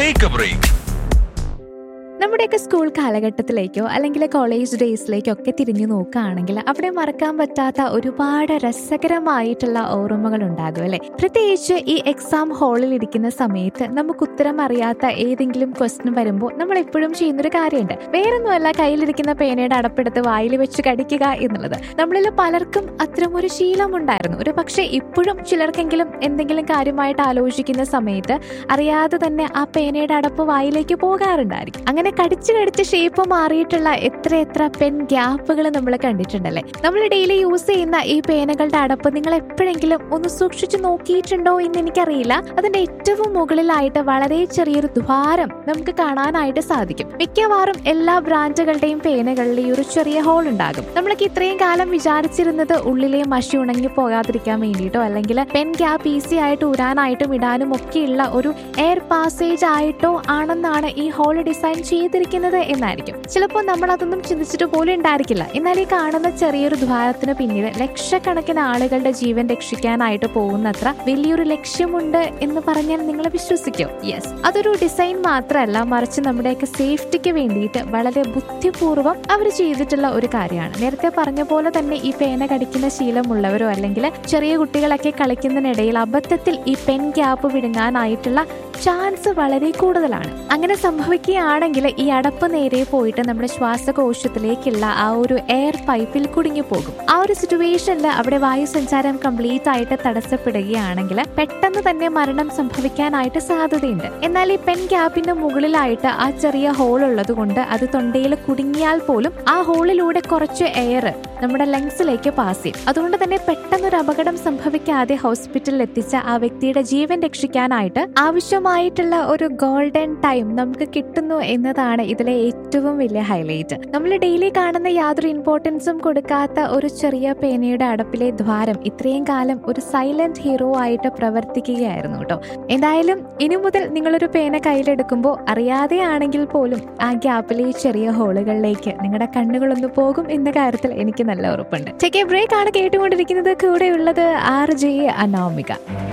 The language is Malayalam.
ടേക്ക് എ ബ്രേക്ക് നമ്മുടെയൊക്കെ സ്കൂൾ കാലഘട്ടത്തിലേക്കോ അല്ലെങ്കിൽ കോളേജ് ഡേയ്സിലേക്കോ ഒക്കെ തിരിഞ്ഞു നോക്കുകയാണെങ്കിൽ അവിടെ മറക്കാൻ പറ്റാത്ത ഒരുപാട് രസകരമായിട്ടുള്ള ഓർമ്മകൾ ഉണ്ടാകും അല്ലെ പ്രത്യേകിച്ച് ഈ എക്സാം ഹാളിൽ ഇരിക്കുന്ന സമയത്ത് നമുക്ക് ഉത്തരം അറിയാത്ത ഏതെങ്കിലും ക്വസ്റ്റ്യൻ വരുമ്പോൾ നമ്മൾ എപ്പോഴും ചെയ്യുന്നൊരു കാര്യമുണ്ട് വേറൊന്നുമല്ല കയ്യിലിരിക്കുന്ന പേനയുടെ അടപ്പെടുത്ത് വായിൽ വെച്ച് കടിക്കുക എന്നുള്ളത് നമ്മളിൽ പലർക്കും അത്തരം ഒരു ശീലമുണ്ടായിരുന്നു ഒരു പക്ഷേ ഇപ്പോഴും ചിലർക്കെങ്കിലും എന്തെങ്കിലും കാര്യമായിട്ട് ആലോചിക്കുന്ന സമയത്ത് അറിയാതെ തന്നെ ആ പേനയുടെ അടപ്പ് വായിലേക്ക് പോകാറുണ്ടായിരിക്കും അങ്ങനെ കടിച്ചു കടിച്ച് ഷേപ്പ് മാറിയിട്ടുള്ള എത്ര എത്ര പെൻ ഗ്യാപ്പുകൾ നമ്മൾ കണ്ടിട്ടുണ്ടല്ലേ നമ്മൾ ഡെയിലി യൂസ് ചെയ്യുന്ന ഈ പേനകളുടെ അടപ്പ് നിങ്ങൾ എപ്പോഴെങ്കിലും ഒന്ന് സൂക്ഷിച്ചു നോക്കിയിട്ടുണ്ടോ എന്ന് എനിക്കറിയില്ല അതിന്റെ ഏറ്റവും മുകളിലായിട്ട് വളരെ ചെറിയൊരു ദ്വാരം നമുക്ക് കാണാനായിട്ട് സാധിക്കും മിക്കവാറും എല്ലാ ബ്രാൻഡുകളുടെയും പേനകളിൽ ഈ ഒരു ചെറിയ ഹോൾ ഉണ്ടാകും നമ്മളൊക്കെ ഇത്രയും കാലം വിചാരിച്ചിരുന്നത് ഉള്ളിലെ മഷി ഉണങ്ങി പോകാതിരിക്കാൻ വേണ്ടിയിട്ടോ അല്ലെങ്കിൽ പെൻ ക്യാപ്പ് ഈസി ആയിട്ട് ഊരാനായിട്ടും ഇടാനും ഒക്കെയുള്ള ഒരു എയർ പാസേജ് ആയിട്ടോ ആണെന്നാണ് ഈ ഹോൾ ഡിസൈൻ ചെയ്തിരിക്കുന്നത് എന്നായിരിക്കും ചിലപ്പോൾ നമ്മൾ അതൊന്നും ചിന്തിച്ചിട്ട് പോലും ഉണ്ടായിരിക്കില്ല എന്നാൽ ഈ കാണുന്ന ചെറിയൊരു ദ്വാരത്തിന് പിന്നിൽ ലക്ഷക്കണക്കിന് ആളുകളുടെ ജീവൻ രക്ഷിക്കാനായിട്ട് പോകുന്നത്ര വലിയൊരു ലക്ഷ്യമുണ്ട് എന്ന് പറഞ്ഞാൽ നിങ്ങൾ വിശ്വസിക്കോ യെസ് അതൊരു ഡിസൈൻ മാത്രമല്ല മറിച്ച് നമ്മുടെയൊക്കെ സേഫ്റ്റിക്ക് വേണ്ടിയിട്ട് വളരെ ബുദ്ധിപൂർവ്വം അവർ ചെയ്തിട്ടുള്ള ഒരു കാര്യമാണ് നേരത്തെ പറഞ്ഞ പോലെ തന്നെ ഈ പേന കടിക്കുന്ന ശീലമുള്ളവരോ അല്ലെങ്കിൽ ചെറിയ കുട്ടികളൊക്കെ കളിക്കുന്നതിനിടയിൽ അബദ്ധത്തിൽ ഈ പെൻ ക്യാപ്പ് വിടുങ്ങാനായിട്ടുള്ള ചാൻസ് വളരെ കൂടുതലാണ് അങ്ങനെ സംഭവിക്കുകയാണെങ്കിൽ ഈ അടപ്പ് നേരെ പോയിട്ട് നമ്മുടെ ശ്വാസകോശത്തിലേക്കുള്ള ആ ഒരു എയർ പൈപ്പിൽ കുടുങ്ങി പോകും ആ ഒരു സിറ്റുവേഷനിൽ അവിടെ വായു സഞ്ചാരം കംപ്ലീറ്റ് ആയിട്ട് തടസ്സപ്പെടുകയാണെങ്കിൽ പെട്ടെന്ന് തന്നെ മരണം സംഭവിക്കാനായിട്ട് സാധ്യതയുണ്ട് എന്നാൽ ഈ പെൻ ക്യാപ്പിന്റെ മുകളിലായിട്ട് ആ ചെറിയ ഹോൾ ഉള്ളത് കൊണ്ട് അത് തൊണ്ടയിൽ കുടുങ്ങിയാൽ പോലും ആ ഹോളിലൂടെ കുറച്ച് എയർ നമ്മുടെ ലങ്സിലേക്ക് പാസ് ചെയ്യും അതുകൊണ്ട് തന്നെ പെട്ടെന്നൊരു അപകടം സംഭവിക്കാതെ ഹോസ്പിറ്റലിൽ എത്തിച്ച ആ വ്യക്തിയുടെ ജീവൻ രക്ഷിക്കാനായിട്ട് ആവശ്യമായിട്ടുള്ള ഒരു ഗോൾഡൻ ടൈം നമുക്ക് കിട്ടുന്നു എന്നതാണ് ഇതിലെ ഏറ്റവും വലിയ ഹൈലൈറ്റ് നമ്മൾ ഡെയിലി കാണുന്ന യാതൊരു ഇമ്പോർട്ടൻസും കൊടുക്കാത്ത ഒരു ചെറിയ പേനയുടെ അടപ്പിലെ ദ്വാരം ഇത്രയും കാലം ഒരു സൈലന്റ് ഹീറോ ആയിട്ട് പ്രവർത്തിക്കുകയായിരുന്നു കേട്ടോ എന്തായാലും ഇനി മുതൽ നിങ്ങളൊരു പേന കയ്യിലെടുക്കുമ്പോൾ അറിയാതെ ആണെങ്കിൽ പോലും ആ ഗ്യാപ്പിലെ ഈ ചെറിയ ഹോളുകളിലേക്ക് നിങ്ങളുടെ കണ്ണുകളൊന്ന് പോകും എന്ന കാര്യത്തിൽ എനിക്ക് നല്ല ഉറപ്പുണ്ട് ചെക്ക് ബ്രേക്ക് ആണ് കേട്ടുകൊണ്ടിരിക്കുന്നത് കൂടെയുള്ളത് ആർ ജെ അനോമിക